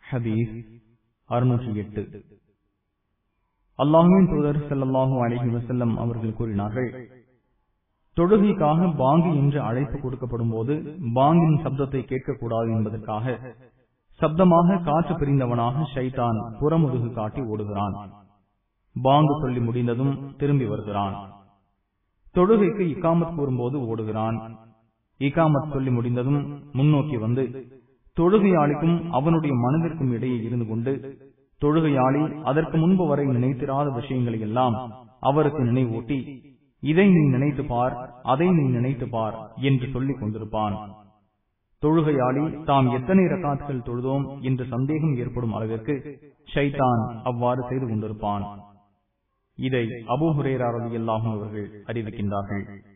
ஹதீஸ் அறுநூற்றி எட்டு அல்லாஹுவின் தூதர் ஸல்லல்லாஹு அலைஹி வஸல்லம் அவர்கள் கூறினார்கள் தொழுகைக்காக பாங்கு என்று அழைப்பு கொடுக்கப்படும் போது பாங்கின் சப்தத்தை கேட்கக்கூடாது என்பதற்காக சப்தமாக காற்று பிரிந்தவனாக ஷைத்தான் புறமுதுகு காட்டி ஓடுகிறான் பாங்கு சொல்லி முடிந்ததும் திரும்பி வருகிறான் தொழுகைக்கு இக்காமத் கூறும்போது ஓடுகிறான் இகாமத் சொல்லி முடிந்ததும் முன்னோக்கி வந்து தொழுகையாளிக்கும் அவனுடைய மனதிற்கும் இடையே இருந்து கொண்டு தொழுகையாளி அதற்கு முன்பு வரை நினைத்திராத விஷயங்களை எல்லாம் அவருக்கு நினைவூட்டி இதை நீ நினைத்து பார் அதை நீ நினைத்து பார் என்று சொல்லிக் கொண்டிருப்பான் தொழுகையாளி தாம் எத்தனை ரகாத்துகள் தொழுதோம் என்று சந்தேகம் ஏற்படும் அளவிற்கு ஷைத்தான் அவ்வாறு செய்து கொண்டிருப்பான் இதை அபூஹுரேரா ரலியல்லாஹு அவர்கள் அறிவிக்கின்றார்கள்